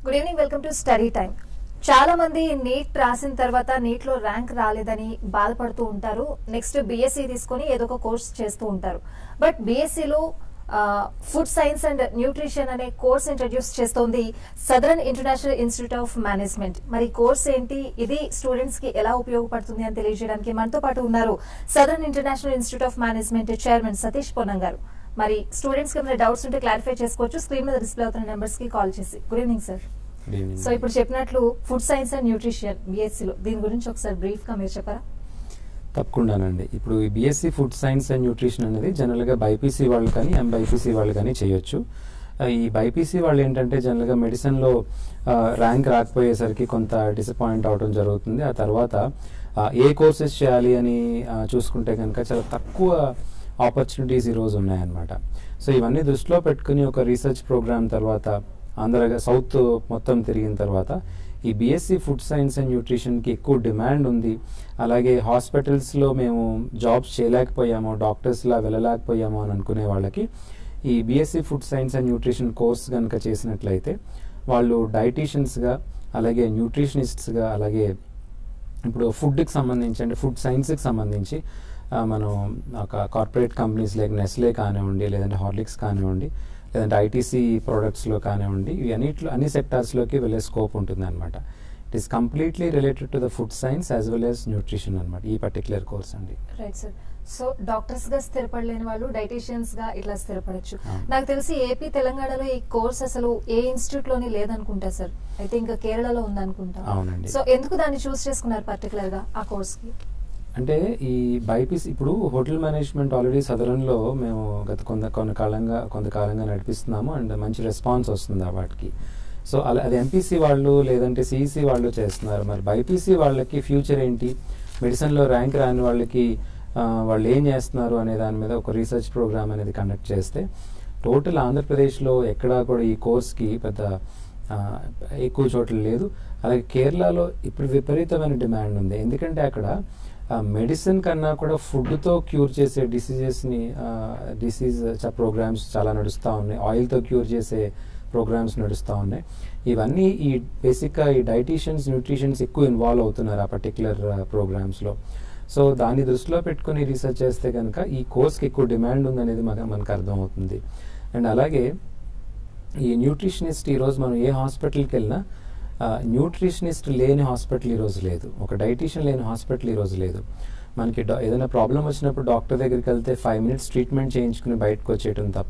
Good evening welcome to study time చాలా మంది neat రాసిన తర్వాత నీట్ లో ర్యాంక్ రాలేదని బాధపడుతూ ఉంటారు నెక్స్ట్ బీఎస్సీ తీసుకొని ఏదో ఒక కోర్స్ చేస్తూ ఉంటారు బట్ బీఎస్సీలో ఫుడ్ సైన్స్ అండ్ న్యూట్రిషన్ అనే కోర్స్ ఇంట్రడ్యూస్ చేస్తోంది southern international institute of management మరి కోర్స్ ఏంటి ఇది స్టూడెంట్స్ కి ఎలా ఉపయోగపడుతుంది అని తెలియజేయడానికి మనతో పాటు ఉన్నారు southern international institute of management chairman Satish Ponnam garu మరి స్టూడెంట్స్ కి ఏమైనా డౌట్స్ ఉంటే క్లారిఫై చేసుకోవచ్చు స్క్రీన్ మీద డిస్ప్లే అవుతున్న నెంబర్స్ కి కాల్ చేసి good evening sir good evening so ఇప్పుడు చెప్పినట్లు ఫుడ్ సైన్స్ అండ్ న్యూట్రిషన్ బిఎస్సీలో దీని గురించి ఒకసారి బ్రీఫ్ గా మీరు చెప్పరా తప్పకుండానండి ఇప్పుడు ఈ BSc food science and nutrition అనేది జనరల్గా బైపీసీ వాళ్ళు కానీ ఎంబైపీసీ వాళ్ళు కానీ చేయొచ్చు ఆ, ఈ బైపీసీ వాళ్ళు ఏంటంటే జనరల్గా మెడిసిన్లో ర్యాంక్ రాకపోయేసరికి కొంత డిసప్పాయింట్ అవడం జరుగుతుంది ఆ తర్వాత ఆ, ఏ కోర్సెస్ చేయాలి అని ఆ, చూసుకుంటే కనుక చాలా తక్కువ ఆపర్చునిటీస్ ఈరోజు ఉన్నాయన్నమాట సో ఇవన్నీ దృష్టిలో పెట్టుకుని ఒక రీసెర్చ్ ప్రోగ్రామ్ తర్వాత ఆంధ్ర సౌత్ మొత్తం తిరిగిన తర్వాత ఈ బీఎస్సీ ఫుడ్ సైన్స్ అండ్ న్యూట్రిషన్కి ఎక్కువ డిమాండ్ ఉంది అలాగే హాస్పిటల్స్లో మేము జాబ్స్ చేయలేకపోయాము డాక్టర్స్లా వెళ్ళలేకపోయాము అని అనుకునే వాళ్ళకి ఈ BSc food science and nutrition course కనుక చేసినట్లయితే వాళ్ళు డైటీషియన్స్గా అలాగే న్యూట్రిషనిస్ట్స్గా అలాగే ఇప్పుడు ఫుడ్కి సంబంధించి అంటే ఫుడ్ సైన్స్కి సంబంధించి ఆ, మనం ఒక కార్పొరేట్ కంపెనీస్ లైక్ నెస్లే కానివ్వండి లేదంటే హార్లిక్స్ కానివ్వండి లేదంటే ఐటీసీ ప్రోడక్ట్స్లో కానివ్వండి ఇవి అన్నిట్లో అన్ని సెక్టార్స్లోకి వెళ్ళే స్కోప్ ఉంటుంది అనమాట it is completely related to the food science as well as nutrition అనమాట ఈ పర్టికులర్ కోర్స్ అండి రైట్ సార్ సో డాక్టర్స్ గా స్థిరపడలేని వాళ్ళు డైటీషియన్స్ గా ఇట్లా స్థిరపడచ్చు అవును. నాకు తెలిసి ఏపీ తెలంగాణలో ఈ కోర్స్ అసలు ఏ ఇన్స్టిట్యూట్ లోని లేదనుకుంటా సార్ అయితే ఇంకా కేరళలో ఉందనుకుంటా అవునండి. సో ఎందుకు దాన్ని చూస్ చేసుకున్నారు పర్టికులర్ గా ఆ కోర్స్ కి అంటే ఈ బైపీస్ ఇప్పుడు హోటల్ మేనేజ్మెంట్ ఆల్రెడీ సదరంలో మేము గత కొంత కొంత కాలంగా కొంతకాలంగా నడిపిస్తున్నాము అండ్ మంచి రెస్పాన్స్ వస్తుంది ఆ వాటికి సో అలా అది ఎంపీసీ వాళ్ళు లేదంటే సిఈసి వాళ్ళు చేస్తున్నారు మరి బైపీసీ వాళ్ళకి ఫ్యూచర్ ఏంటి మెడిసిన్లో ర్యాంక్ రాని వాళ్ళకి ఆ, వాళ్ళు ఏం చేస్తున్నారు అనే దాని మీద ఒక రీసెర్చ్ ప్రోగ్రామ్ అనేది కండక్ట్ చేస్తే టోటల్ ఆంధ్రప్రదేశ్లో ఎక్కడా కూడా ఈ కోర్స్కి పెద్ద ఆ, ఎక్కువ చోట్ల లేదు అలాగే కేరళలో ఇప్పుడు విపరీతమైన డిమాండ్ ఉంది ఎందుకంటే అక్కడ మెడిసిన్ కన్నా కూడా ఫుడ్తో క్యూర్ చేసే డిసీజెస్ని డిసీజ్ ప్రోగ్రామ్స్ చాలా నడుస్తూ ఉన్నాయి ఆయిల్తో క్యూర్ చేసే ప్రోగ్రామ్స్ నడుస్తూ ఉన్నాయి ఇవన్నీ ఈ బేసిక్గా ఈ డైటీషియన్స్ న్యూట్రిషన్స్ ఎక్కువ ఇన్వాల్వ్ అవుతున్నారు ఆ పర్టికులర్ ప్రోగ్రామ్స్లో సో దాన్ని దృష్టిలో పెట్టుకుని రీసెర్చ్ చేస్తే కనుక ఈ కోర్స్కి ఎక్కువ డిమాండ్ ఉందనేది మనకు మనకు అర్థమవుతుంది అండ్ అలాగే ఈ న్యూట్రిషనిస్ట్ ఈరోజు మనం ఏ హాస్పిటల్కి వెళ్ళినా న్యూట్రిషనిస్ట్ లేని హాస్పిటల్ ఈరోజు లేదు ఒక డైటీషియన్ లేని హాస్పిటల్ ఈరోజు లేదు మనకి డా- ఏదైనా ప్రాబ్లం వచ్చినప్పుడు డాక్టర్ దగ్గరికి వెళ్తే ఫైవ్ మినిట్స్ ట్రీట్మెంట్ చేయించుకుని బయటకు వచ్చేయటం తప్ప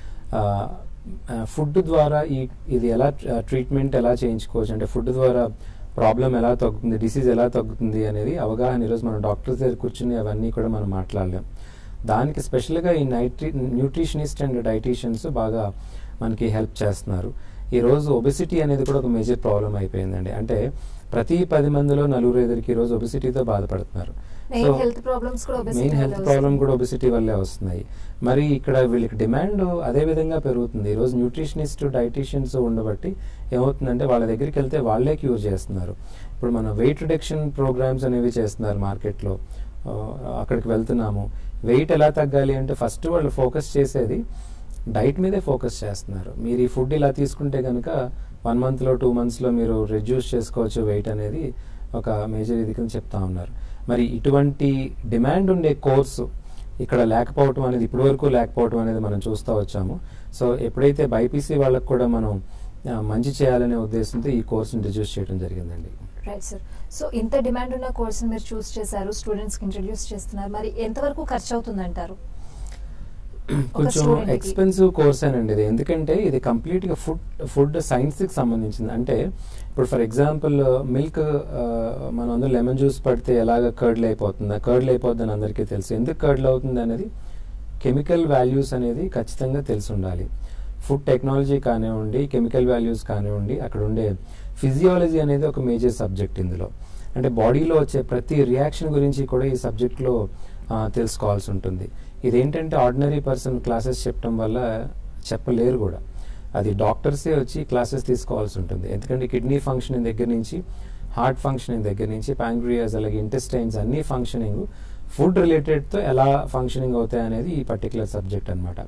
ఫుడ్ ద్వారా ఈ ఇది ఎలా ట్రీట్మెంట్ ఎలా చేయించుకోవచ్చు అంటే ఫుడ్ ద్వారా ప్రాబ్లం ఎలా తగ్గుతుంది డిసీజ్ ఎలా తగ్గుతుంది అనేది అవగాహన ఈరోజు మనం డాక్టర్స్ దగ్గర కూర్చుని అవన్నీ కూడా మనం మాట్లాడలేం దానికి స్పెషల్గా ఈ నైట్రి న్యూట్రిషనిస్ట్ అండ్ డైటీషియన్స్ బాగా మనకి హెల్ప్ చేస్తున్నారు ఈరోజు ఒబెసిటీ అనేది కూడా ఒక మేజర్ ప్రాబ్లం అయిపోయిందండి అంటే ప్రతి పది మందిలో నలుగురు ఎదురికి ఈరోజు ఒబెసిటీతో బాధపడుతున్నారు మెయిన్ హెల్త్ ప్రాబ్లమ్స్ కూడా obesity మెయిన్ వల్లే హెల్త్ వస్తున్నాయి. ప్రాబ్లం కూడా ఒబెసిటీ వల్లే వస్తున్నాయి మరి ఇక్కడ వీళ్ళకి డిమాండ్ అదే విధంగా పెరుగుతుంది ఈరోజు న్యూట్రిషనిస్ట్ డైటీషియన్స్ ఉండబట్టి ఏమవుతుందంటే వాళ్ళ దగ్గరికి వెళ్తే వాళ్ళే క్యూర్ చేస్తున్నారు ఇప్పుడు మనం వెయిట్ రిడక్షన్ ప్రోగ్రామ్స్ అనేవి చేస్తున్నారు మార్కెట్లో అక్కడికి వెళ్తున్నాము వెయిట్ ఎలా తగ్గాలి అంటే ఫస్ట్ వాళ్ళు ఫోకస్ చేసేది డైట్ మీదే ఫోకస్ చేస్తున్నారు మీరు ఈ ఫుడ్ ఇలా తీసుకుంటే కనుక వన్ మంత్లో టూ మంత్స్లో మీరు రెడ్యూస్ చేసుకోవచ్చు వెయిట్ అనేది ఒక మేజర్ ఇది కింద చెప్తా ఉన్నారు మరి ఇటువంటి డిమాండ్ ఉండే కోర్సు ఇక్కడ లేకపోవటం అనేది ఇప్పటి వరకు లేకపోవటం అనేది మనం చూస్తూ వచ్చాము సో ఎప్పుడైతే బైపీసీ వాళ్ళకు కూడా మనం ఆ, మంచి చేయాలనే ఉద్దేశంతో ఈ కోర్సుని ఇంట్రడ్యూస్ చేయడం జరిగిందండి రైట్ సార్ సో ఇంత డిమాండ్ ఉన్న కోర్స్ మీరు చూస్ చేశారు స్టూడెంట్స్ కి ఇంట్రడ్యూస్ చేస్తున్నారు మరి ఎంతవరకు ఖర్చు అవుతుంది అంటారు కొంచెం student కి. ఎక్స్పెన్సివ్ కోర్స్ అండి ఇది ఎందుకంటే ఇది కంప్లీట్ గా ఫుడ్ ఫుడ్ సైన్స్ కి సంబంధించింది అంటే ఇప్పుడు ఫర్ ఎగ్జాంపుల్ మిల్క్ మనం అందరూ లెమన్ జ్యూస్ పడితే ఎలాగ కర్డ్లు అయిపోతుంది కర్డ్లు అయిపోద్ది అని అందరికీ తెలుసు ఎందుకు కర్డ్లు అవుతుంది అనేది కెమికల్ వాల్యూస్ అనేది ఖచ్చితంగా తెలిసి ఉండాలి ఫుడ్ టెక్నాలజీ కానివ్వండి కెమికల్ వాల్యూస్ కానివ్వండి అక్కడ ఉండే ఫిజియాలజీ అనేది ఒక మేజర్ సబ్జెక్ట్ ఇందులో అంటే బాడీలో వచ్చే ప్రతి రియాక్షన్ గురించి కూడా ఈ సబ్జెక్ట్లో తెలుసుకోవాల్సి ఉంటుంది ఇదేంటంటే ఆర్డినరీ పర్సన్ క్లాసెస్ చెప్పడం వల్ల చెప్పలేరు కూడా అది డాక్టర్సే వచ్చి క్లాసెస్ తీసుకోవాల్సి ఉంటుంది ఎందుకంటే కిడ్నీ ఫంక్షనింగ్ దగ్గర నుంచి హార్ట్ ఫంక్షనింగ్ దగ్గర నుంచి ప్యాంక్రియాస్ అలాగే ఇంటెస్టైన్స్ అన్ని ఫంక్షనింగ్ ఫుడ్ రిలేటెడ్తో ఎలా ఫంక్షనింగ్ అవుతాయి అనేది ఈ పర్టికులర్ సబ్జెక్ట్ అనమాట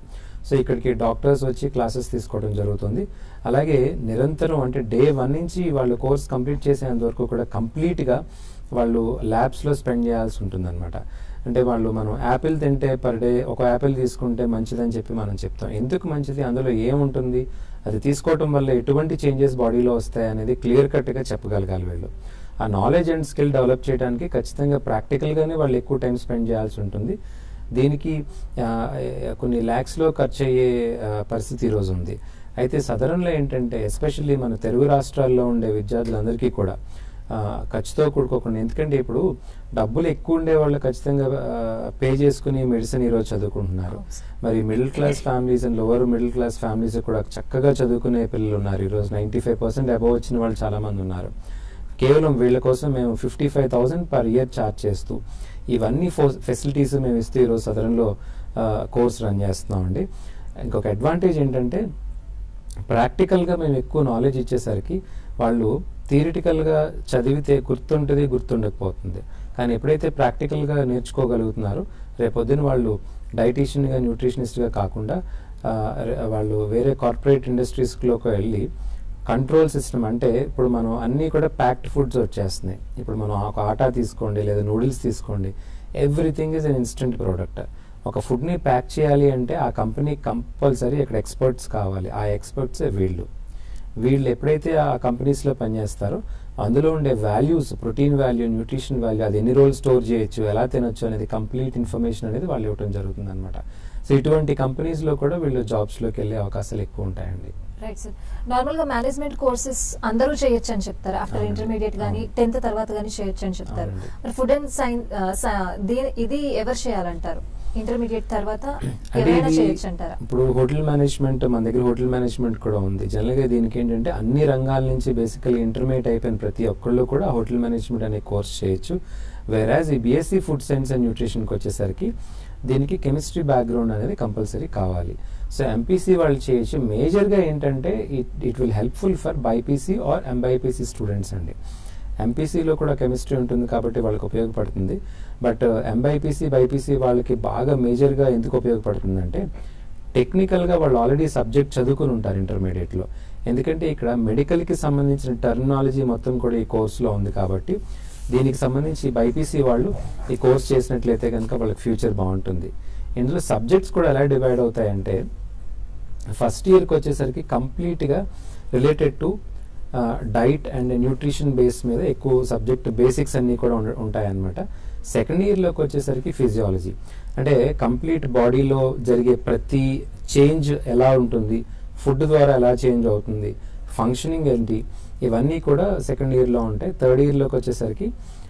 సో ఇక్కడికి డాక్టర్స్ వచ్చి క్లాసెస్ తీసుకోవడం జరుగుతుంది అలాగే నిరంతరం అంటే డే వన్ నుంచి వాళ్ళు కోర్స్ కంప్లీట్ చేసేంత వరకు కూడా కంప్లీట్గా వాళ్ళు ల్యాబ్స్లో స్పెండ్ చేయాల్సి ఉంటుంది అనమాట అంటే వాళ్ళు మనం యాపిల్ తింటే పర్ డే ఒక యాపిల్ తీసుకుంటే మంచిదని చెప్పి మనం చెప్తాం ఎందుకు మంచిది అందులో ఏముంటుంది అది తీసుకోవటం వల్ల ఎటువంటి చేంజెస్ బాడీలో వస్తాయి అనేది క్లియర్ కట్గా చెప్పగలగాలి వీళ్ళు ఆ నాలెడ్జ్ అండ్ స్కిల్ డెవలప్ చేయడానికి ఖచ్చితంగా ప్రాక్టికల్గానే వాళ్ళు ఎక్కువ టైం స్పెండ్ చేయాల్సి ఉంటుంది దీనికి ఆ, కొన్ని ల్యాక్స్లో ఖర్చు అయ్యే ఆ, పరిస్థితి ఈరోజు ఉంది అయితే సదరంలో ఏంటంటే ఎస్పెషల్లీ మన తెలుగు రాష్ట్రాల్లో ఉండే విద్యార్థులందరికీ కూడా ఆ, ఖర్చుతో కూడుకోకుండా ఎందుకంటే ఇప్పుడు డబ్బులు ఎక్కువ ఉండే వాళ్ళు ఖచ్చితంగా పే చేసుకుని మెడిసిన్ ఈరోజు చదువుకుంటున్నారు మరి middle class families and lower middle class families కూడా చక్కగా చదువుకునే పిల్లలు ఉన్నారు ఈరోజు నైంటీ ఫైవ్ పర్సెంట్ అబవ్ వచ్చిన వాళ్ళు చాలా మంది ఉన్నారు కేవలం వీళ్ళ కోసం మేము fifty five thousand per year charge చేస్తూ ఇవన్నీ ఫెసిలిటీస్ మేము ఇస్తూ ఈరోజు సదరంలో కోర్స్ రన్ చేస్తున్నామండి ఇంకొక అడ్వాంటేజ్ ఏంటంటే ప్రాక్టికల్గా మేము ఎక్కువ నాలెడ్జ్ ఇచ్చేసరికి వాళ్ళు థియరిటికల్గా చదివితే గుర్తుంటుంది గుర్తుండకపోతుంది కానీ ఎప్పుడైతే ప్రాక్టికల్గా నేర్చుకోగలుగుతున్నారో రేపొద్దున వాళ్ళు డైటీషియన్గా న్యూట్రిషనిస్ట్గా కాకుండా ఆ, రే- వాళ్ళు వేరే కార్పొరేట్ ఇండస్ట్రీస్లోకి వెళ్ళి కంట్రోల్ సిస్టమ్ అంటే ఇప్పుడు మనం అన్నీ కూడా ప్యాక్డ్ ఫుడ్స్ వచ్చేస్తున్నాయి ఇప్పుడు మనం ఒక ఆటా తీసుకోండి లేదా నూడిల్స్ తీసుకోండి everything is an instant product ఒక ఫుడ్ని ప్యాక్ చేయాలి అంటే ఆ కంపెనీ కంపల్సరీ ఇక్కడ ఎక్స్పర్ట్స్ కావాలి ఆ ఎక్స్పర్ట్సే వీళ్ళు వీళ్ళు ఎప్పుడైతే ఆ కంపెనీస్లో పనిచేస్తారో అందులో ఉండే values protein value nutrition value అది ఎన్ని రోజులు స్టోర్ చేయొచ్చు ఎలా తినొచ్చు అనేది కంప్లీట్ ఇన్ఫర్మేషన్ అనేది వాళ్ళు ఇవ్వడం జరుగుతుంది అనమాట సో ఇటువంటి కంపెనీస్లో కూడా వీళ్ళు జాబ్స్లోకి వెళ్ళే అవకాశాలు ఎక్కువ ఉంటాయండి రైట్ సార్ నార్మల్ గా మేనేజ్మెంట్ కోర్సెస్ అందరూ చేయొచ్చు అని చెప్తారు ఆఫ్టర్ అవునండి. ఇంటర్మీడియట్ గానీ అవును. టెన్త్ తర్వాత గానీ చేయొచ్చు అని చెప్తారు అవునండి. మరి ఫుడ్ అండ్ సైన్స్ ఇది ఎవరు చేయాలంటారు ఇంటర్మీడియట్ తర్వాత అంటే ఎవరైనా ఇది చేయొచ్చు అంటారా ఇప్పుడు హోటల్ మేనేజ్మెంట్ మన దగ్గర హోటల్ మేనేజ్మెంట్ కూడా ఉంది జనరల్గా దీనికి ఏంటంటే అన్ని రంగాల నుంచి బేసికలీ ఇంటర్మీడియట్ అయిపోయిన ప్రతి ఒక్కళ్ళు కూడా హోటల్ మేనేజ్మెంట్ అనే కోర్స్ చేయొచ్చు వేరాజ్ ఈ బీఎస్సీ ఫుడ్ సైన్స్ అండ్ న్యూట్రిషన్కి వచ్చేసరికి దీనికి కెమిస్ట్రీ బ్యాక్గ్రౌండ్ అనేది కంపల్సరీ కావాలి సో ఎంపీసీ వాళ్ళు చేయొచ్చు మేజర్గా ఏంటంటే it it will helpful for BiPC or MBiPC students అండి ఎంపీసీలో కూడా కెమిస్ట్రీ ఉంటుంది కాబట్టి వాళ్ళకి ఉపయోగపడుతుంది బట్ ఎంబైపీసీ బైపీసీ వాళ్ళకి బాగా మేజర్గా ఎందుకు ఉపయోగపడుతుందంటే టెక్నికల్గా వాళ్ళు ఆల్రెడీ సబ్జెక్ట్ చదువుకుని ఉంటారు ఇంటర్మీడియట్లో ఎందుకంటే ఇక్కడ మెడికల్కి సంబంధించిన టర్మినాలజీ మొత్తం కూడా ఈ కోర్సులో ఉంది కాబట్టి దీనికి సంబంధించి బైపీసీ వాళ్ళు ఈ కోర్స్ చేసినట్లయితే కనుక వాళ్ళకి ఫ్యూచర్ బాగుంటుంది ఇందులో సబ్జెక్ట్స్ కూడా ఎలా డివైడ్ అవుతాయంటే ఫస్ట్ ఇయర్కి వచ్చేసరికి కంప్లీట్గా related to diet and nutrition base మీద ఎక్కువ సబ్జెక్ట్ బేసిక్స్ అన్నీ కూడా ఉండ- ఉంటాయన్నమాట సెకండ్ ఇయర్లోకి వచ్చేసరికి ఫిజియాలజీ అంటే కంప్లీట్ బాడీలో జరిగే ప్రతి చేంజ్ ఎలా ఉంటుంది ఫుడ్ ద్వారా ఎలా చేంజ్ అవుతుంది ఫంక్షనింగ్ ఏంటి ఇవన్నీ కూడా సెకండ్ ఇయర్లో ఉంటాయి థర్డ్ ఇయర్లోకి వచ్చేసరికి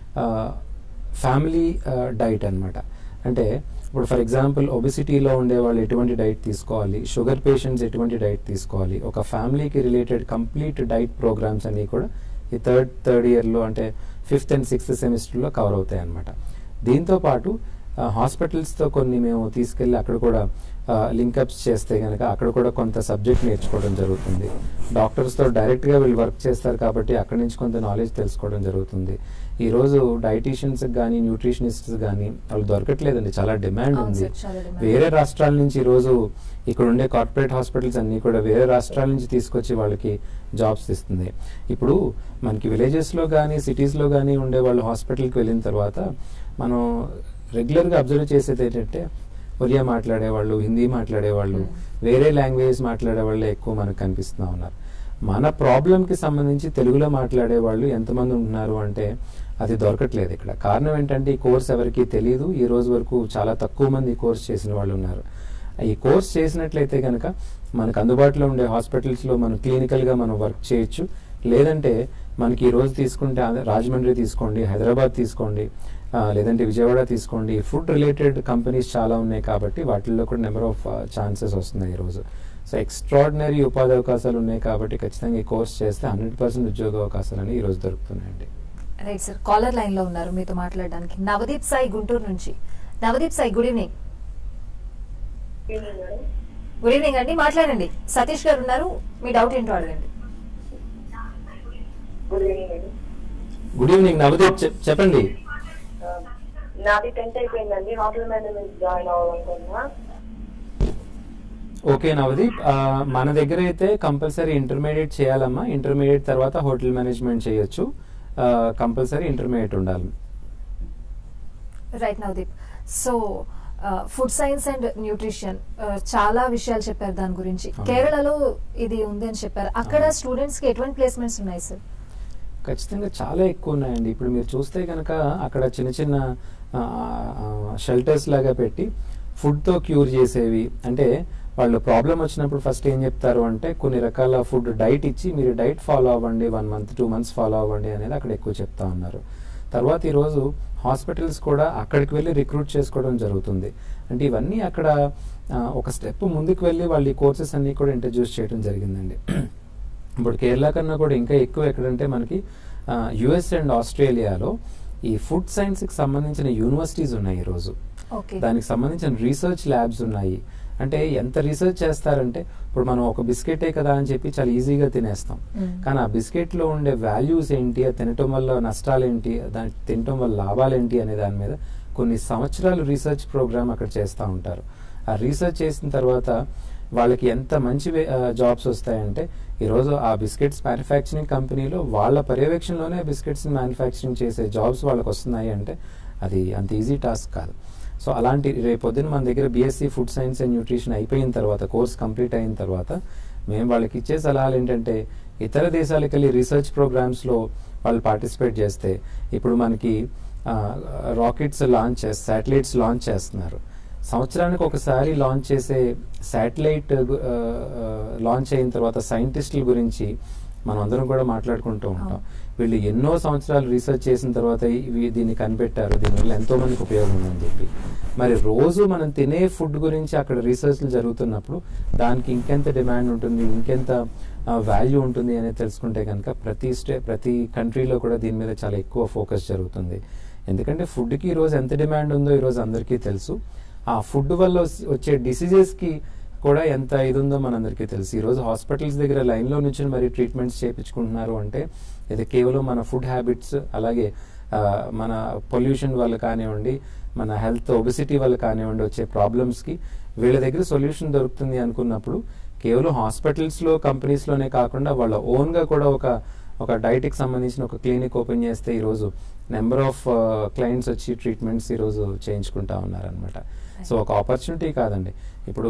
ఫ్యామిలీ డైట్ అన్నమాట అంటే ఇప్పుడు ఫర్ ఎగ్జాంపుల్ ఒబిసిటీలో ఉండే వాళ్ళు ఎటువంటి డైట్ తీసుకోవాలి షుగర్ పేషెంట్స్ ఎటువంటి డైట్ తీసుకోవాలి ఒక ఫ్యామిలీకి రిలేటెడ్ కంప్లీట్ డైట్ ప్రోగ్రామ్స్ అన్నీ కూడా ఈ థర్డ్ థర్డ్ ఇయర్లో అంటే ఫిఫ్త్ అండ్ సిక్స్త్ సెమిస్టర్లో కవర్ అవుతాయి అన్నమాట దీంతో పాటు హాస్పిటల్స్తో కొన్ని మేము తీసుకెళ్ళి అక్కడ కూడా లింకప్స్ చేస్తే కనుక అక్కడ కూడా కొంత సబ్జెక్ట్ నేర్చుకోవడం జరుగుతుంది డాక్టర్స్తో డైరెక్ట్గా వీళ్ళు వర్క్ చేస్తారు కాబట్టి అక్కడి నుంచి కొంత నాలెడ్జ్ తెలుసుకోవడం జరుగుతుంది ఈ రోజు డైటీషియన్స్ కానీ న్యూట్రిషనిస్ట్స్ కానీ వాళ్ళు దొరకట్లేదండి చాలా డిమాండ్ అవును ఉంది సార్, చాలా demand. వేరే రాష్ట్రాల నుంచి ఈ రోజు ఇక్కడ ఉండే కార్పొరేట్ హాస్పిటల్స్ అన్ని కూడా వేరే రాష్ట్రాల నుంచి తీసుకొచ్చి వాళ్ళకి జాబ్స్ ఇస్తుంది ఇప్పుడు మనకి విలేజెస్ లో కానీ సిటీస్ లో కానీ ఉండే వాళ్ళు హాస్పిటల్కి వెళ్ళిన తర్వాత మనం రెగ్యులర్ గా అబ్జర్వ్ చేసేది ఏంటంటే ఒరియా మాట్లాడేవాళ్ళు హిందీ మాట్లాడేవాళ్ళు Hmm. వేరే లాంగ్వేజ్ మాట్లాడే వాళ్ళే ఎక్కువ మనకు కనిపిస్తూ ఉన్నారు మన ప్రాబ్లం కి సంబంధించి తెలుగులో మాట్లాడే వాళ్ళు ఎంతమంది ఉంటున్నారు అంటే అది దొరకట్లేదు ఇక్కడ కారణం ఏంటంటే ఈ కోర్స్ ఎవరికి తెలియదు ఈ రోజు వరకు చాలా తక్కువ మంది ఈ కోర్స్ చేసిన వాళ్ళు ఉన్నారు ఈ కోర్స్ చేసినట్లయితే కనుక మనకు అందుబాటులో ఉండే హాస్పిటల్స్లో మనం క్లినికల్గా మనం వర్క్ చేయొచ్చు లేదంటే మనకి ఈ రోజు తీసుకుంటే ఆంధ్ర- రాజమండ్రి తీసుకోండి హైదరాబాద్ తీసుకోండి ఆ, లేదంటే విజయవాడ తీసుకోండి ఫుడ్ రిలేటెడ్ కంపెనీస్ చాలా ఉన్నాయి కాబట్టి వాటిల్లో కూడా నెంబర్ ఆఫ్ ఛాన్సెస్ వస్తున్నాయి ఈరోజు సో ఎక్స్ట్రాడినరీ ఉపాధి అవకాశాలు ఉన్నాయి కాబట్టి ఖచ్చితంగా ఈ కోర్స్ చేస్తే హండ్రెడ్ పర్సెంట్ ఉద్యోగ అవకాశాలు అనేవి ఈరోజు దొరుకుతున్నాయండి రైట్ సార్ కాలర్ లైన్ లో ఉన్నారు మీతో మాట్లాడడానికి నవదీప్ సాయి గుంటూరు నుంచి Navdeep Sai good evening good evening అండి మాట్లాడండి సతీష్ గారు ఉన్నారు మీ డౌట్ ఏంటో అడగండి good evening madam good evening Navdeep చెప్- చెప్పండి ఆ, నాది టెన్త్ అయిపోయిందండి హోటల్ మేనేజ్మెంట్ జాయిన్ అవ్వాలనుకున్నా ఓకే నవదీప్ ఆ, మన దగ్గర అయితే కంపల్సరీ ఇంటర్మీడియట్ చేయాలమ్మా ఇంటర్మీడియట్ తర్వాత హోటల్ మేనేజ్మెంట్ చేయొచ్చు కంపల్సరీ ఇంటర్మీడియట్ ఉండాలి right Navdeep so food science and nutrition చాలా విషయాలు చెప్పారు దాని గురించి అవును. కేరళలో ఇది ఉంది అని చెప్పారు అక్కడ అవును. స్టూడెంట్స్ కి ఎటువంటి ప్లేస్మెంట్స్ ఉన్నాయి సార్ ఖచ్చితంగా చాలా ఎక్కువ ఉన్నాయండి ఇప్పుడు మీరు చూస్తే కనుక అక్కడ చిన్న చిన్న షెల్టర్స్ లాగా పెట్టి ఫుడ్తో క్యూర్ చేసేవి అంటే వాళ్ళు ప్రాబ్లం వచ్చినప్పుడు ఫస్ట్ ఏం చెప్తారు అంటే కొన్ని రకాల ఫుడ్ డైట్ ఇచ్చి మీరు డైట్ ఫాలో అవ్వండి one month two months follow అవ్వండి అనేది అక్కడ ఎక్కువ చెప్తా ఉన్నారు తర్వాత ఈరోజు హాస్పిటల్స్ కూడా అక్కడికి వెళ్ళి రిక్రూట్ చేసుకోవడం జరుగుతుంది అంటే ఇవన్నీ అక్కడ ఆ, ఒక స్టెప్ ముందుకు వెళ్ళి వాళ్ళు ఈ కోర్సెస్ అన్ని కూడా ఇంట్రడ్యూస్ చేయడం జరిగిందండి ఇప్పుడు కేరళ కన్నా కూడా ఇంకా ఎక్కువ ఎక్కడంటే మనకి యుఎస్ అండ్ ఆస్ట్రేలియాలో ఈ ఫుడ్ సైన్స్ కి సంబంధించిన యూనివర్సిటీస్ ఉన్నాయి ఈరోజు ఓకే దానికి సంబంధించిన రీసెర్చ్ ల్యాబ్స్ ఉన్నాయి అంటే ఎంత రీసెర్చ్ చేస్తారంటే ఇప్పుడు మనం ఒక బిస్కెటే కదా అని చెప్పి చాలా ఈజీగా తినేస్తాం Mm. కానీ ఆ బిస్కెట్ లో ఉండే వాల్యూస్ ఏంటి అది తినటం వల్ల నష్టాలు ఏంటి దాని తినటం వల్ల లాభాలు ఏంటి అనే దాని మీద కొన్ని సంవత్సరాలు రీసెర్చ్ ప్రోగ్రామ్ అక్కడ చేస్తూ ఉంటారు ఆ రీసెర్చ్ చేసిన తర్వాత వాళ్ళకి ఎంత మంచి జాబ్స్ వస్తాయంటే ఈరోజు ఆ బిస్కెట్స్ మ్యానుఫ్యాక్చరింగ్ కంపెనీలో వాళ్ళ పర్యవేక్షణలోనే బిస్కెట్స్ మ్యానుఫ్యాక్చరింగ్ చేసే జాబ్స్ వాళ్ళకి వస్తున్నాయి అంటే అది అంత ఈజీ టాస్క్ కాదు సో అలాంటి రేపు పొద్దున్న మన దగ్గర BSc food science and nutrition అయిపోయిన తర్వాత కోర్స్ కంప్లీట్ అయిన తర్వాత మేము వాళ్ళకి ఇచ్చే సలహాలు ఏంటంటే ఇతర దేశాలకు వెళ్ళి రీసెర్చ్ ప్రోగ్రామ్స్లో వాళ్ళు పార్టిసిపేట్ చేస్తే ఇప్పుడు మనకి రాకెట్స్ లాంచ్ చేస్తే శాటిలైట్స్ లాంచ్ చేస్తున్నారు సంవత్సరానికి ఒకసారి లాంచ్ చేసే శాటిలైట్ లాంచ్ అయిన తర్వాత సైంటిస్టుల గురించి మనం అందరం కూడా మాట్లాడుకుంటూ ఉంటాం వీళ్ళు ఎన్నో సంవత్సరాలు రీసెర్చ్ చేసిన తర్వాత ఇవి దీన్ని కనిపెట్టారు దీనివల్ల ఎంతో మందికి ఉపయోగం ఉందని చెప్పి మరి రోజు మనం తినే ఫుడ్ గురించి అక్కడ రీసెర్చ్లు జరుగుతున్నప్పుడు దానికి ఇంకెంత డిమాండ్ ఉంటుంది ఇంకెంత వాల్యూ ఉంటుంది అనేది తెలుసుకుంటే కనుక ప్రతి స్టే ప్రతి కంట్రీలో కూడా దీని మీద చాలా ఎక్కువ ఫోకస్ జరుగుతుంది ఎందుకంటే ఫుడ్కి ఈరోజు ఎంత డిమాండ్ ఉందో ఈరోజు అందరికీ తెలుసు ఆ ఫుడ్ వల్ల వస్- వచ్చే డిసీజెస్కి కూడా ఎంత ఇది ఉందో మనందరికీ తెలుసు ఈరోజు హాస్పిటల్స్ దగ్గర లైన్లో నుంచి మరి ట్రీట్మెంట్స్ చేయించుకుంటున్నారు అంటే ఇది కేవలం మన ఫుడ్ హ్యాబిట్స్ అలాగే ఆ, మన పొల్యూషన్ వల్ల కానివ్వండి మన హెల్త్ ఒబిసిటీ వల్ల కానివ్వండి వచ్చే ప్రాబ్లమ్స్కి వీళ్ళ దగ్గర సొల్యూషన్ దొరుకుతుంది అనుకున్నప్పుడు కేవలం హాస్పిటల్స్లో కంపెనీస్లోనే కాకుండా వాళ్ళ ఓన్గా కూడా ఒక ఒక డైట్కి సంబంధించిన ఒక క్లినిక్ ఓపెన్ చేస్తే ఈరోజు నెంబర్ ఆఫ్ క్లయింట్స్ వచ్చి ట్రీట్మెంట్స్ ఈరోజు చేయించుకుంటా ఉన్నారనమాట సో ఒక ఆపర్చునిటీ కాదండి ఇప్పుడు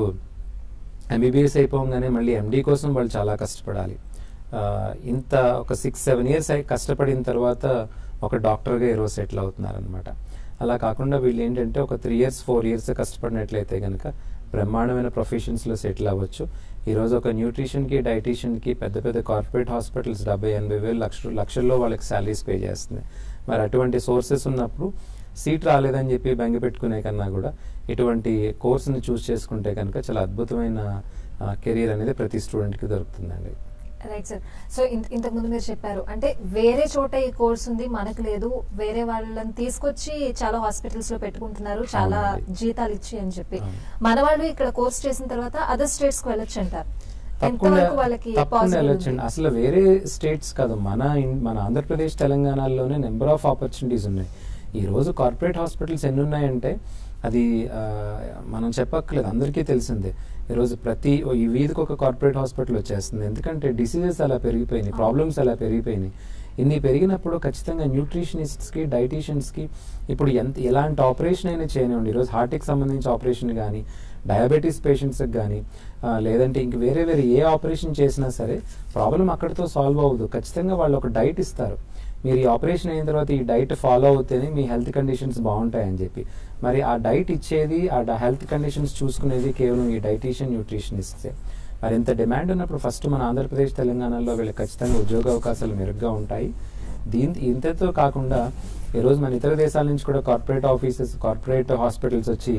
ఎంబీబీఎస్ అయిపోగానే మళ్ళీ ఎండీ కోసం వాళ్ళు చాలా కష్టపడాలి ఆ, ఇంత ఒక సిక్స్ సెవెన్ ఇయర్స్ అయి కష్టపడిన తర్వాత ఒక డాక్టర్గా ఈరోజు సెటిల్ అవుతున్నారనమాట అలా కాకుండా వీళ్ళు ఏంటంటే ఒక త్రీ ఇయర్స్ ఫోర్ ఇయర్స్ కష్టపడినట్లయితే కనుక బ్రహ్మాండమైన ప్రొఫెషన్స్లో సెటిల్ అవ్వచ్చు ఈరోజు ఒక న్యూట్రిషన్కి డైటీషియన్కి పెద్ద పెద్ద కార్పొరేట్ హాస్పిటల్స్ డెబ్బై ఎనభై వేలు లక్ష లక్షల్లో వాళ్ళకి శాలరీస్ పే చేస్తుంది మరి అటువంటి సోర్సెస్ ఉన్నప్పుడు సీట్ రాలేదని చెప్పి బెంగ పెట్టుకునే కన్నా కూడా ఇటువంటి కోర్సుని చూస్ చేసుకుంటే కనుక చాలా అద్భుతమైన కెరీర్ అనేది ప్రతి స్టూడెంట్కి దొరుకుతుందండి రైట్ సార్ సో ఇంతకు ముందు మీరు చెప్పారు అంటే వేరే చోట ఈ కోర్స్ ఉంది మనకు లేదు వేరే వాళ్ళని తీసుకొచ్చి చాలా హాస్పిటల్స్ లో పెట్టుకుంటున్నారు చాలా అవునండి. జీతాలు ఇచ్చి అని చెప్పి అవును. మన వాళ్ళు ఇక్కడ కోర్స్ చేసిన తర్వాత అదర్ స్టేట్స్ కి వెళ్ళొచ్చు అంటారు తప్పకుండా ఎంతవరకు వాళ్ళకి తప్పకుండా possible వెళ్ళొచ్చండి ఉంది? అసలు వేరే స్టేట్స్ కాదు మన ఇన్- మన ఆంధ్రప్రదేశ్ తెలంగాణలోనే నెంబర్ ఆఫ్ ఆపర్చునిటీస్ ఉన్నాయి ఈ రోజు కార్పొరేట్ హాస్పిటల్స్ ఎన్ని ఉన్నాయంటే అది ఆ, మనం చెప్పక్కర్లేదు అందరికీ తెలిసిందే ఈరోజు ప్రతి ఓ ఈ వీధికి ఒక కార్పొరేట్ హాస్పిటల్ వచ్చేస్తుంది ఎందుకంటే డిసీజెస్ అలా పెరిగిపోయినాయి అవును. ప్రాబ్లమ్స్ అలా పెరిగిపోయినాయి ఇన్ని పెరిగినప్పుడు ఖచ్చితంగా న్యూట్రిషనిస్ట్స్కి డైటీషియన్స్కి ఇప్పుడు ఎంత ఎలాంటి ఆపరేషన్ అయినా చేయనివ్వండి ఈరోజు హార్ట్కి సంబంధించి ఆపరేషన్ కానీ డయాబెటీస్ పేషెంట్స్కి కానీ లేదంటే ఇంక వేరే వేరే ఏ ఆపరేషన్ చేసినా సరే ప్రాబ్లం అక్కడితో సాల్వ్ అవ్వదు ఖచ్చితంగా వాళ్ళు ఒక డైట్ ఇస్తారు మీరు ఈ ఆపరేషన్ అయిన తర్వాత ఈ డైట్ ఫాలో అవుతేనే మీ హెల్త్ కండిషన్స్ బాగుంటాయని చెప్పి మరి ఆ డైట్ ఇచ్చేది ఆ హెల్త్ కండిషన్స్ చూసుకునేది కేవలం ఈ డైటీషియన్ న్యూట్రిషనిస్ట్సే మరి ఇంత డిమాండ్ ఉన్నప్పుడు ఫస్ట్ మన ఆంధ్రప్రదేశ్ తెలంగాణలో వీళ్ళకి ఖచ్చితంగా ఉద్యోగ అవకాశాలు మెరుగ్గా ఉంటాయి దీని ఇంతతో కాకుండా ఈరోజు మన ఇతర దేశాల నుంచి కూడా కార్పొరేట్ ఆఫీసెస్ కార్పొరేట్ హాస్పిటల్స్ వచ్చి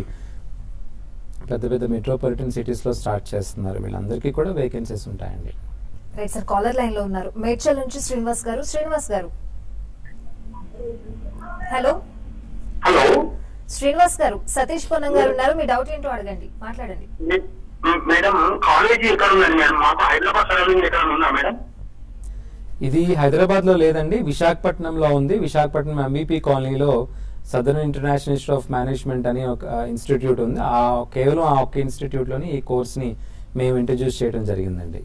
పెద్ద పెద్ద మెట్రోపాలిటన్ సిటీస్లో స్టార్ట్ చేస్తున్నారు వీళ్ళందరికీ కూడా వేకెన్సీస్ ఉంటాయండి రైట్ సార్ కాలర్ లైన్ లో ఉన్నారు మేడ్చల్ నుంచి శ్రీనివాస్ గారు శ్రీనివాస్ గారు హలో హలో శ్రీనివాస్ గారు సతీష్ పొన్నం గారు ఉన్నారు మీ డౌట్ ఏంటో అడగండి మాట్లాడండి మే- మేడం కాలేజీ ఎక్కడ ఉందండి మేడం మాకు హైదరాబాద్ సరౌండింగ్ ఎక్కడ ఉందా మేడం ఇది హైదరాబాద్ లో లేదండి విశాఖపట్నంలో ఉంది విశాఖపట్నం ఎంబీపీ కాలనీలో southern international institute of management అని ఒక ఇన్స్టిట్యూట్ ఉంది ఆ కేవలం ఆ ఒక్క ఇన్స్టిట్యూట్ లోని ఈ కోర్స్ ని మేము ఇంట్రడ్యూస్ చేయడం జరిగిందండి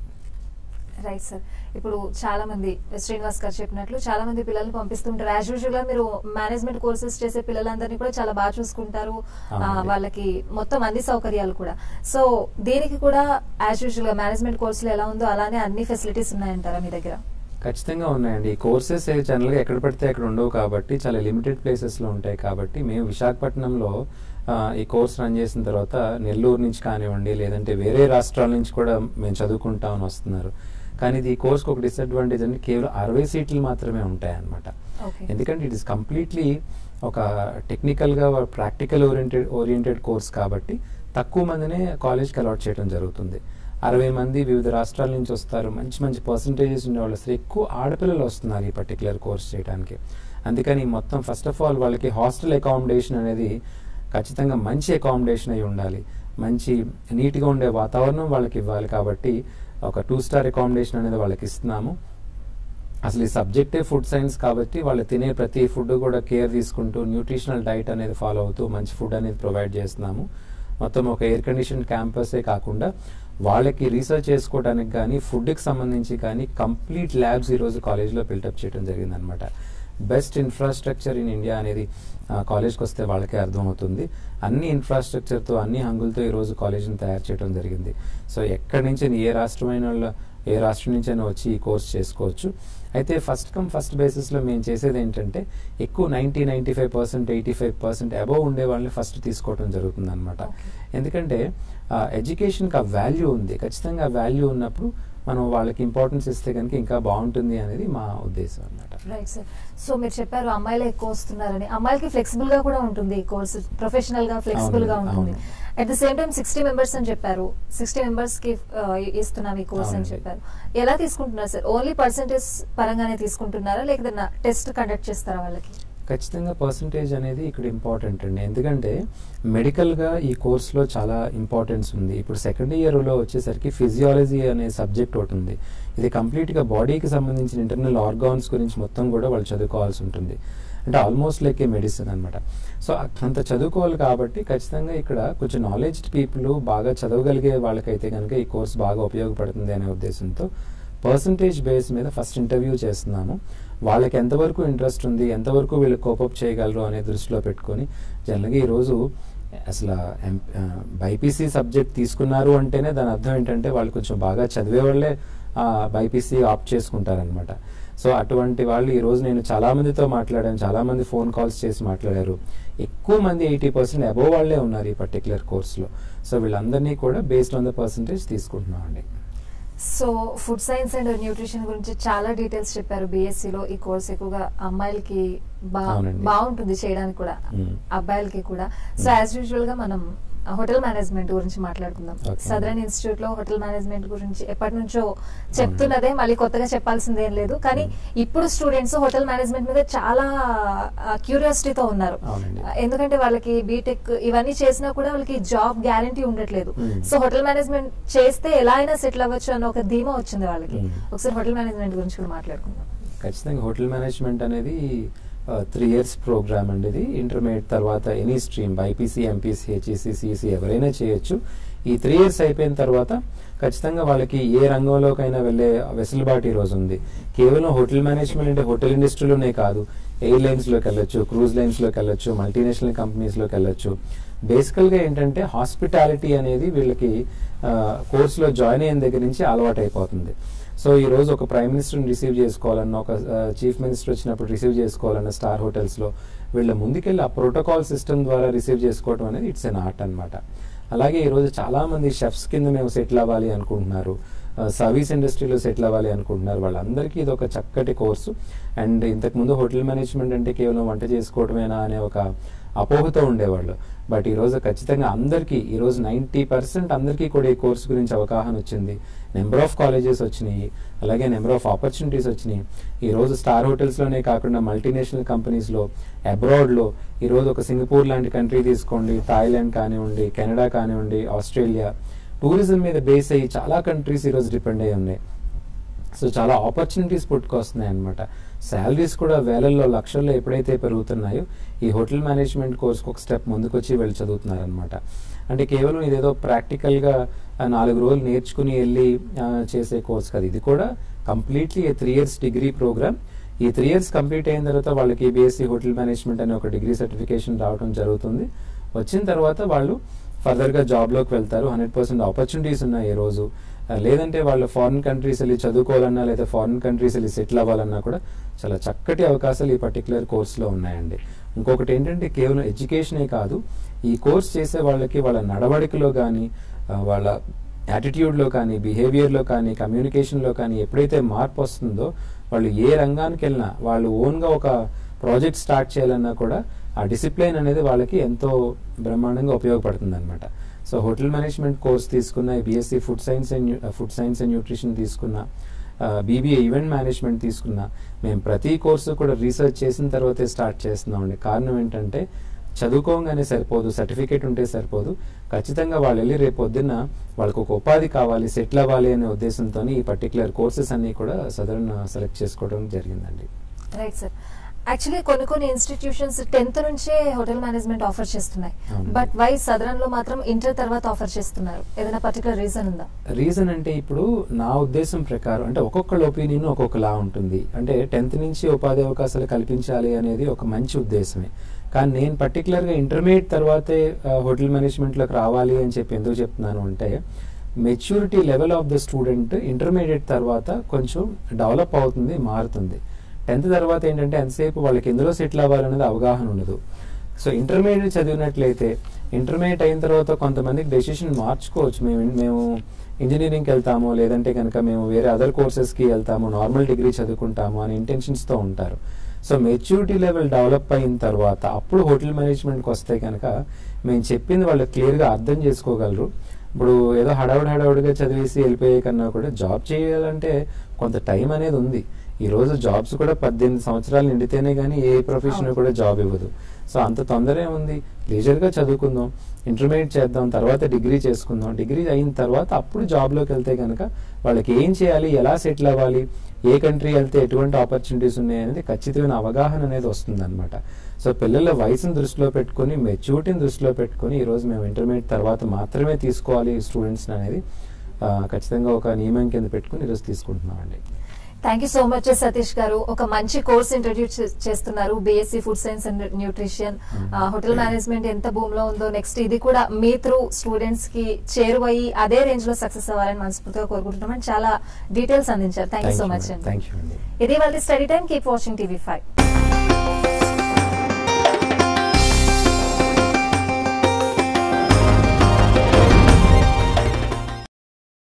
రైట్ సార్ ఇప్పుడు చాలా మంది శ్రీనివాస్ గారు చెప్పినట్లు చాలా మంది పిల్లల్ని పంపిస్తుంటారు యాజ్ యూజువల్ గా మీరు మేనేజ్మెంట్ కోర్సెస్ చేసే పిల్లలందరినీ కూడా చాలా బాగా చూసుకుంటారు ఆ, అవునండి. వాళ్ళకి మొత్తం అన్ని సౌకర్యాలు కూడా సో దీనికి కూడా యాజ్ యూజువల్ గా మేనేజ్మెంట్ కోర్సులు ఎలా ఉందో అలానే అన్ని ఫెసిలిటీస్ ఉన్నాయంటారా మీ దగ్గర ఖచ్చితంగా ఉన్నాయండి ఈ కోర్సెస్ జనరల్గా ఎక్కడ పడితే అక్కడ ఉండవు కాబట్టి చాలా లిమిటెడ్ ప్లేసెస్లో ఉంటాయి కాబట్టి మేము విశాఖపట్నంలో ఆ, ఈ కోర్స్ రన్ చేసిన తర్వాత నెల్లూరు నుంచి కానివ్వండి లేదంటే వేరే రాష్ట్రాల నుంచి కూడా మేము చదువుకుంటామని వస్తున్నారు కానీ ఇది ఈ కోర్స్కి ఒక డిసడ్వాంటేజ్ అంటే కేవలం అరవై సీట్లు మాత్రమే ఉంటాయి అన్నమాట ఓకే ఎందుకంటే ఇట్ ఇస్ కంప్లీట్లీ ఒక టెక్నికల్గా ప్రాక్టికల్ ఓరియంటెడ్ ఓరియంటెడ్ కోర్స్ కాబట్టి తక్కువ మందినే కాలేజ్కి అలాట్ చేయడం జరుగుతుంది అరవై మంది వివిధ రాష్ట్రాల నుంచి వస్తారు మంచి మంచి పర్సంటేజెస్ ఉండేవాళ్ళు అసలు ఎక్కువ ఆడపిల్లలు వస్తున్నారు ఈ పర్టికులర్ కోర్స్ చేయడానికి అందుకని మొత్తం ఫస్ట్ ఆఫ్ ఆల్ వాళ్ళకి హాస్టల్ అకామిడేషన్ అనేది ఖచ్చితంగా మంచి అకామిడేషన్ అయి ఉండాలి మంచి నీట్గా ఉండే వాతావరణం వాళ్ళకి ఇవ్వాలి కాబట్టి ఒక టూ స్టార్ అకామిడేషన్ అనేది వాళ్ళకి ఇస్తున్నాము అసలు ఈ సబ్జెక్టే ఫుడ్ సైన్స్ కాబట్టి వాళ్ళు తినే ప్రతి ఫుడ్ కూడా కేర్ తీసుకుంటూ న్యూట్రిషనల్ డైట్ అనేది ఫాలో అవుతూ మంచి ఫుడ్ అనేది ప్రొవైడ్ చేస్తున్నాము మొత్తం ఒక ఎయిర్ కండిషన్ క్యాంపసే కాకుండా వాళ్ళకి రీసెర్చ్ చేసుకోవడానికి కానీ ఫుడ్కి సంబంధించి కానీ కంప్లీట్ ల్యాబ్స్ ఈరోజు కాలేజ్లో బిల్డప్ చేయడం జరిగిందనమాట బెస్ట్ ఇన్ఫ్రాస్ట్రక్చర్ ఇన్ ఇండియా అనేది ఆ, కాలేజ్కి వస్తే వాళ్ళకే అర్థమవుతుంది అన్ని ఇన్ఫ్రాస్ట్రక్చర్తో అన్ని హంగులతో ఈరోజు కాలేజీని తయారు చేయడం జరిగింది సో ఎక్కడి నుంచి ఏ రాష్ట్రమైన వాళ్ళ- ఏ రాష్ట్రం నుంచైనా వచ్చి ఈ కోర్స్ చేసుకోవచ్చు అయితే ఫస్ట్ కమ్ ఫస్ట్ బేసిస్లో మేము చేసేది ఏంటంటే ఎక్కువ ninety ninety five percent eighty five percent above ఉండే వాళ్ళని ఫస్ట్ తీసుకోవడం జరుగుతుంది అనమాట ఎందుకంటే ఎడ్యుకేషన్కి ఆ వాల్యూ ఉంది ఖచ్చితంగా ఆ వాల్యూ ఉన్నప్పుడు మనం వాళ్ళకి ఇంపార్టెన్స్ ఇస్తే కనుక ఇంకా బాగుంటుంది అనేది మా ఉద్దేశం అనమాట రైట్ సార్ సో మీరు చెప్పారు అమ్మాయిలే ఎక్కువ వస్తున్నారని అమ్మాయిలకి ఫ్లెక్సిబుల్ గా కూడా ఉంటుంది ఈ కోర్స్ ప్రొఫెషనల్ గా ఫ్లెక్సిబుల్ గా అవునండి, ఉంటుంది అవును. At the same time sixty members అని చెప్పారు సిక్స్టీ మెంబర్స్ కి ఆ, ఇస్తున్నాం ఈ కోర్స్ అని అవునండి. చెప్పారు ఎలా తీసుకుంటున్నారు సార్ ఓన్లీ పర్సంటేజ్ పరంగానే తీసుకుంటున్నారా లేకపోతే టెస్ట్ కండక్ట్ చేస్తారా వాళ్ళకి ఖచ్చితంగా పర్సంటేజ్ అనేది ఇక్కడ ఇంపార్టెంట్ అండి ఎందుకంటే మెడికల్గా ఈ కోర్స్లో చాలా ఇంపార్టెన్స్ ఉంది ఇప్పుడు సెకండ్ ఇయర్లో వచ్చేసరికి ఫిజియాలజీ అనే సబ్జెక్ట్ ఒకటి ఉంది ఇది కంప్లీట్గా బాడీకి సంబంధించిన ఇంటర్నల్ ఆర్గాన్స్ గురించి మొత్తం కూడా వాళ్ళు చదువుకోవాల్సి ఉంటుంది అంటే ఆల్మోస్ట్ లైక్ ఏ మెడిసిన్ అనమాట సో అంత చదువుకోవాలి కాబట్టి ఖచ్చితంగా ఇక్కడ కొంచెం నాలెడ్జ్ పీపుల్ బాగా చదవగలిగే వాళ్ళకైతే కనుక ఈ కోర్స్ బాగా ఉపయోగపడుతుంది అనే ఉద్దేశంతో పర్సంటేజ్ బేస్ మీద ఫస్ట్ ఇంటర్వ్యూ చేస్తున్నాము వాళ్ళకి ఎంతవరకు ఇంట్రెస్ట్ ఉంది ఎంతవరకు వీళ్ళు కోపప్ చేయగలరు అనే దృష్టిలో పెట్టుకొని జనరల్గా ఈరోజు అసలు బైపీసీ సబ్జెక్ట్ తీసుకున్నారు అంటేనే దాని అర్థం ఏంటంటే వాళ్ళు కొంచెం బాగా చదివే వాళ్ళే బైపీసీ ఆప్ట్ చేసుకుంటారనమాట సో అటువంటి వాళ్ళు ఈ రోజు నేను చాలా మందితో మాట్లాడాను చాలా మంది ఫోన్ కాల్స్ చేసి మాట్లాడారు ఎక్కువ మంది ఎయిటీ పర్సెంట్ అబోవ్ వాళ్ళే ఉన్నారు ఈ పర్టికులర్ కోర్సులో సో వీళ్ళందరినీ కూడా బేస్డ్ ఆన్ ద పర్సంటేజ్ తీసుకుంటున్నాం అండి so food science and nutrition గురించి చాలా డీటెయిల్స్ చెప్పారు BSc లో ఈ కోర్స్ ఎక్కువగా అమ్మాయిలకి బా అవునండి. బాగుంటుంది చేయడానికి కూడా మ్మ్. అబ్బాయిలకి కూడా సో మ్మ్. యాజ్ యూజువల్ గా మనం హోటల్ మేనేజ్మెంట్ గురించి మాట్లాడుకుందాం Okay. సదరన్ ఇన్స్టిట్యూట్ లో హోటల్ మేనేజ్మెంట్ గురించి ఎప్పటి నుంచో చెప్తున్నదే మళ్ళీ కొత్తగా చెప్పాల్సింది ఏం లేదు కానీ ఇప్పుడు స్టూడెంట్స్ హోటల్ మేనేజ్మెంట్ మీద చాలా క్యూరియాసిటీతో ఉన్నారు అవునండి. ఎందుకంటే వాళ్ళకి బీటెక్ ఇవన్నీ చేసినా కూడా వాళ్ళకి జాబ్ గ్యారంటీ ఉండట్లేదు మ్మ్. సో హోటల్ మేనేజ్మెంట్ చేస్తే ఎలా అయినా సెటిల్ అవ్వచ్చు అన్న ఒక ధీమా వచ్చింది వాళ్ళకి మ్మ్. ఒకసారి హోటల్ మేనేజ్మెంట్ గురించి కూడా మాట్లాడుకుందాం ఖచ్చితంగా హోటల్ మేనేజ్మెంట్ అనేది త్రీ ఇయర్స్ ప్రోగ్రామ్ అండి ఇది ఇంటర్మీడియట్ తర్వాత any stream BiPC MPC HEC CEC ఎవరైనా చేయొచ్చు ఈ త్రీ ఇయర్స్ అయిపోయిన తర్వాత ఖచ్చితంగా వాళ్ళకి ఏ రంగంలోకైనా వెళ్ళే వెసులుబాటు ఈ రోజు ఉంది కేవలం హోటల్ మేనేజ్మెంట్ అంటే హోటల్ ఇండస్ట్రీలోనే కాదు ఎయిర్లైన్స్లోకి వెళ్ళొచ్చు క్రూజ్ లైన్స్లోకి వెళ్ళొచ్చు మల్టీనేషనల్ కంపెనీస్లోకి వెళ్ళొచ్చు బేసికల్గా ఏంటంటే హాస్పిటాలిటీ అనేది వీళ్ళకి కోర్సులో జాయిన్ అయిన దగ్గర నుంచి అలవాటు అయిపోతుంది సో ఈ రోజు ఒక ప్రైమ్ మినిస్టర్ని రిసీవ్ చేసుకోవాలన్న ఒక చీఫ్ మినిస్టర్ వచ్చినప్పుడు రిసీవ్ చేసుకోవాలన్న స్టార్ హోటల్స్లో వీళ్ళ ముందుకెళ్ళి ఆ ప్రోటోకాల్ సిస్టమ్ ద్వారా రిసీవ్ చేసుకోవడం అనేది ఇట్స్ ఎన్ ఆర్ట్ అన్నమాట అలాగే ఈరోజు చాలా మంది షెఫ్స్ కింద మేము సెటిల్ అవ్వాలి అనుకుంటున్నారు సర్వీస్ ఇండస్ట్రీలో సెటిల్ అవ్వాలి అనుకుంటున్నారు వాళ్ళందరికీ ఇది ఒక చక్కటి కోర్సు అండ్ ఇంతకుముందు హోటల్ మేనేజ్మెంట్ అంటే కేవలం వంట చేసుకోవడమేనా అనే ఒక అపోహతో ఉండేవాళ్ళు బట్ ఈరోజు ఖచ్చితంగా అందరికీ ఈరోజు నైంటీ పర్సెంట్ అందరికీ కూడా ఈ కోర్సు గురించి అవగాహన వచ్చింది నెంబర్ ఆఫ్ కాలేజెస్ వచ్చినాయి అలాగే నెంబర్ ఆఫ్ ఆపర్చునిటీస్ వచ్చినాయి ఈరోజు స్టార్ హోటల్స్లోనే కాకుండా మల్టీనేషనల్ కంపెనీస్లో అబ్రాడ్లో ఈరోజు ఒక సింగపూర్ లాంటి కంట్రీ తీసుకోండి థాయిలాండ్ కానివ్వండి కెనడా కానివ్వండి ఆస్ట్రేలియా టూరిజం మీద బేస్ అయ్యి చాలా కంట్రీస్ ఈరోజు డిపెండ్ అయ్యి ఉన్నాయి సో చాలా ఆపర్చునిటీస్ పుట్టుకొస్తున్నాయి అనమాట శాలరీస్ కూడా వేలల్లో లక్షల్లో ఎప్పుడైతే పెరుగుతున్నాయో ఈ హోటల్ మేనేజ్మెంట్ కోర్స్కి ఒక స్టెప్ ముందుకు వచ్చి వెళ్ళి చదువుతున్నారనమాట అంటే కేవలం ఇదేదో ప్రాక్టికల్గా నాలుగు రోజులు నేర్చుకుని వెళ్ళి ఆ, చేసే కోర్స్ కాదు ఇది కూడా completely three years degree programme ఈ త్రీ ఇయర్స్ కంప్లీట్ అయిన తర్వాత వాళ్ళకి బీఎస్సీ హోటల్ మేనేజ్మెంట్ అనే ఒక డిగ్రీ సర్టిఫికేషన్ రావడం జరుగుతుంది వచ్చిన తర్వాత వాళ్ళు ఫర్దర్గా జాబ్లోకి వెళ్తారు హండ్రెడ్ పర్సెంట్ ఆపర్చునిటీస్ ఉన్నాయి ఈ రోజు ఆ, లేదంటే వాళ్ళు ఫారిన్ కంట్రీస్ వెళ్ళి చదువుకోవాలన్నా లేదా ఫారిన్ కంట్రీస్ వెళ్ళి సెటిల్ అవ్వాలన్నా కూడా చాలా చక్కటి అవకాశాలు ఈ పర్టికులర్ కోర్సులో ఉన్నాయండి ఇంకొకటి ఏంటంటే కేవలం ఎడ్యుకేషనే కాదు ఈ కోర్స్ చేసే వాళ్ళకి వాళ్ళ నడవడికలో కానీ వాళ్ళ యాటిట్యూడ్లో కానీ బిహేవియర్లో కానీ కమ్యూనికేషన్లో కానీ ఎప్పుడైతే మార్పు వస్తుందో వాళ్ళు ఏ రంగానికి వెళ్ళినా వాళ్ళు ఓన్గా ఒక ప్రాజెక్ట్ స్టార్ట్ చేయాలన్నా కూడా ఆ డిసిప్లిన్ అనేది వాళ్ళకి ఎంతో బ్రహ్మాండంగా ఉపయోగపడుతుంది అనమాట సో హోటల్ మేనేజ్మెంట్ కోర్స్ తీసుకున్న BSc food science and food science and nutrition తీసుకున్న బీబీఏ ఈవెంట్ మేనేజ్మెంట్ తీసుకున్న మేము ప్రతి కోర్సు కూడా రీసెర్చ్ చేసిన తర్వాతే స్టార్ట్ చేస్తున్నామండి కారణం ఏంటంటే చదువుకోగానే సరిపోదు సర్టిఫికేట్ ఉంటే సరిపోదు ఖచ్చితంగా వాళ్ళు వెళ్ళి రేపు పొద్దున్న వాళ్ళకు ఒక ఉపాధి కావాలి సెటిల్ అవ్వాలి అనే ఉద్దేశంతో ఈ పర్టికులర్ కోర్సెస్ అన్ని కూడా సదరన్ సెలెక్ట్ చేసుకోవడం జరిగిందండి రైట్ సార్ యాక్చువల్లీ కొన్ని కొన్ని ఇన్స్టిట్యూషన్స్ టెన్త్ నుంచే హోటల్ మేనేజ్మెంట్ ఆఫర్ చేస్తున్నాయి అవును. బట్ వై సదరన్ లో మాత్రం ఇంటర్ తర్వాత ఆఫర్ చేస్తున్నారు ఏదైనా పర్టికులర్ రీజన్ ఉందా రీజన్ అంటే ఇప్పుడు నా ఉద్దేశం ప్రకారం అంటే ఒక్కొక్కళ్ళ ఒపీనియన్ ఒక్కొక్కలా ఉంటుంది అంటే టెన్త్ నుంచి ఉపాధి అవకాశాలు కల్పించాలి అనేది ఒక మంచి ఉద్దేశమే కానీ నేను పర్టికులర్గా ఇంటర్మీడియట్ తర్వాతే ఆ, హోటల్ మేనేజ్మెంట్లోకి రావాలి అని చెప్పి ఎందుకు చెప్తున్నాను అంటే maturity level of the student intermediate తర్వాత కొంచెం డెవలప్ అవుతుంది మారుతుంది టెన్త్ తర్వాత ఏంటంటే ఎంతసేపు వాళ్ళకి ఎందులో సెటిల్ అవ్వాలనేది అవగాహన ఉండదు సో ఇంటర్మీడియట్ చదివినట్లయితే ఇంటర్మీడియట్ అయిన తర్వాత కొంతమందికి డెసిషన్ మార్చుకోవచ్చు మేము మేము ఇంజనీరింగ్కి వెళ్తాము లేదంటే కనుక మేము వేరే అదర్ కోర్సెస్కి వెళ్తాము నార్మల్ డిగ్రీ చదువుకుంటాము అనే ఇంటెన్షన్స్తో ఉంటారు సో మెచ్యూరిటీ లెవెల్ డెవలప్ అయిన తర్వాత అప్పుడు హోటల్ మేనేజ్మెంట్కి వస్తే కనుక మేము చెప్పింది వాళ్ళు క్లియర్గా అర్థం చేసుకోగలరు ఇప్పుడు ఏదో హడావుడి హడావుడిగా చదివేసి వెళ్ళిపోయే కన్నా కూడా జాబ్ చేయాలంటే కొంత టైం అనేది ఉంది ఈ రోజు జాబ్స్ కూడా పద్దెనిమిది సంవత్సరాలు నిండితేనే కానీ ఏ ప్రొఫెషన్ అవును. కూడా జాబ్ ఇవ్వదు సో అంత తొందర ఏముంది లీజర్గా చదువుకుందాం ఇంటర్మీడియట్ చేద్దాం తర్వాత డిగ్రీ చేసుకుందాం డిగ్రీ అయిన తర్వాత అప్పుడు జాబ్లోకి వెళ్తే కనుక వాళ్ళకి ఏం చేయాలి ఎలా సెటిల్ అవ్వాలి ఏ కంట్రీ వెళ్తే ఎటువంటి ఆపర్చునిటీస్ ఉన్నాయి అనేది ఖచ్చితమైన అవగాహన అనేది వస్తుంది అనమాట సో పిల్లల వయసును దృష్టిలో పెట్టుకొని మెచ్యూరిటీని దృష్టిలో పెట్టుకొని ఈరోజు మేము ఇంటర్మీడియట్ తర్వాత మాత్రమే తీసుకోవాలి స్టూడెంట్స్ అనేది ఆ, ఖచ్చితంగా ఒక నియమం కింద పెట్టుకుని ఈరోజు తీసుకుంటున్నామండి thank you so much Satish గారు ఒక మంచి కోర్స్ ఇంట్రడ్యూస్ చేస్తున్నారు BSc food science and nutrition hotel management ఎంత భూమిలో ఉందో నెక్స్ట్ ఇది కూడా మీ త్రూ స్టూడెంట్స్ కి చేరువయ్యి అదే రేంజ్ లో సక్సెస్ అవ్వాలని మనస్ఫూర్తిగా కోరుకుంటున్నాం చాలా డీటెయిల్స్ అందించారు థ్యాంక్ యూ సో మచ్ అండి థ్యాంక్ యూ అండి ఇది వాళ్ళ study time keep watching TV five